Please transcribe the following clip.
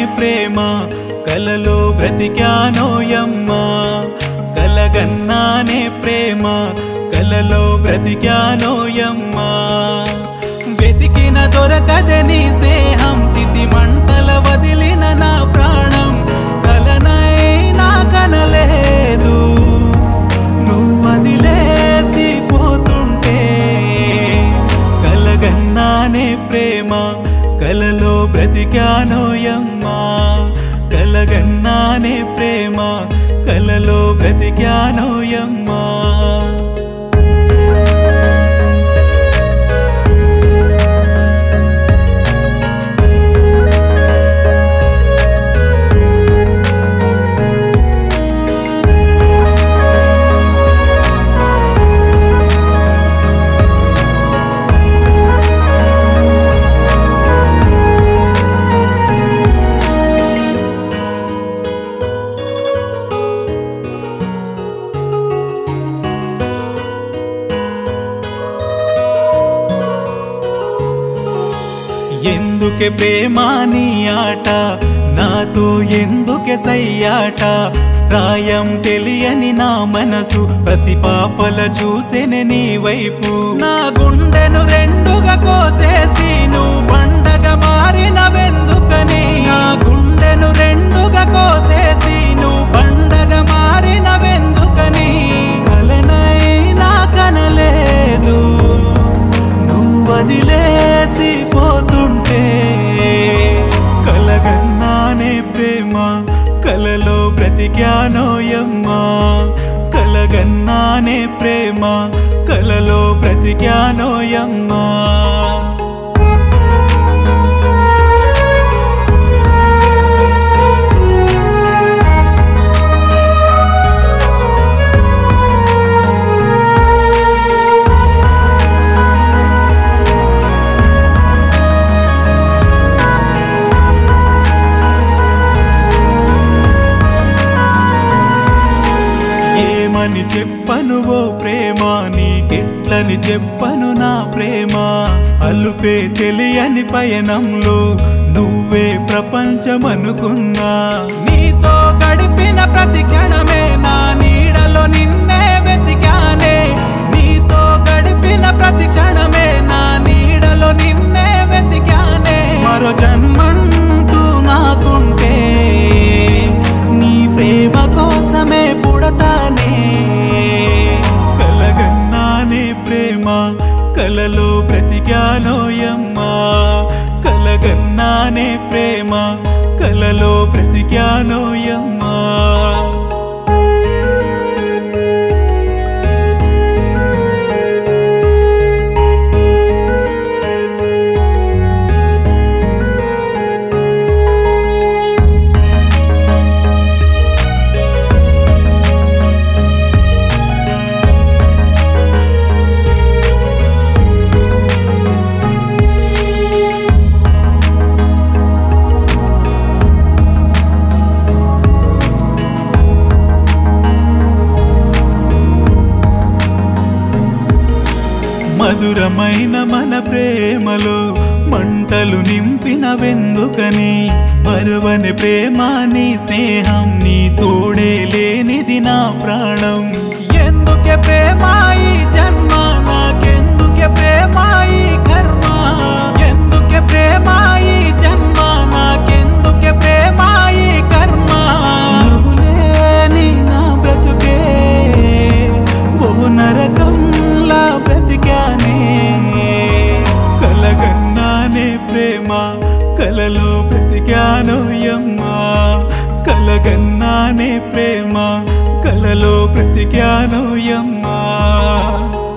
ప్రేమ కలలో బ్రతికానోయమ్మా కలగన్నానే ప్రేమ కలలో బ్రతికానోయమ్మా వెతికిన దొరకదని స్నేహం చితి మంటల వదిలిన నా ప్రాణం కలనైనా కనలేదు నువ్వు వదిలేసి పోతుంటే కలగన్నానే ప్రేమ కలలో బ్రతికానోయమ్మా కలగన్నానే ప్రేమ కలలో బ్రతికానోయమ్మా ఎందుకే ప్రేమాని ఆట నాతో ఎందుకే సయ్యాట ప్రాయం తెలియని నా మనసు పసిపాపల చూసెనే నీ వైపు నా గుండెను రెండుగా కోసేసి నువ్వు పండగ మారిన వెందుకని నా గుండెను రెండుగా కోసేసి నువ్వు పండగ మారిన వెందుకని కలనైనా కనలేదు నువ్వు వదిలేసి పోతుంటే కలగన్నానే ప్రేమ కలలో బ్రతికానోయమ్మా కలగన్నానే ప్రేమ కలలో బ్రతికానోయమ్మా ఏమని చెప్పను ఓ ప్రేమ నీకెట్లని చెప్పను నా ప్రేమ అల్లుపే తెలియని పయనంలో నువ్వే ప్రపంచమనుకున్నా నీతో గడిపిన ప్రతి క్షణమే నా నీడలో నిన్నే వెతికానే నీతో గడిపిన ప్రతి క్షణమే నా నీడలో నిన్నే వెతికానే మరో జన్మంటూ నాకుంటే నీ ప్రేమ కోసమే పుడతానే కలగన్నానే ప్రేమ కలలో బ్రతికానోయమ్మా కలగన్నానే ప్రేమ కలలో బ్రతికానోయమ్మా మధురమైన మన ప్రేమలో మంటలు నింపిన వెందుకని మరువని ప్రేమ నీ స్నేహం నీ తోడే లేనిది నా ప్రాణం ఎందుకే ప్రేమ ఈ జన్మ నాకెందుకే ప్రేమ ఈ కర్మ ఎందుకే ప్రేమ ఈ జన్మ నాకెందుకే ప్రేమ ఈ కర్మ నువ్వు లేని నా బ్రతుకే ఓ నరకంలా బ్రతికానే కలగన్నానే ప్రేమ కలలో బ్రతికానోయమ్మా కలగన్నానే ప్రేమ కలలో బ్రతికానోయమ్మా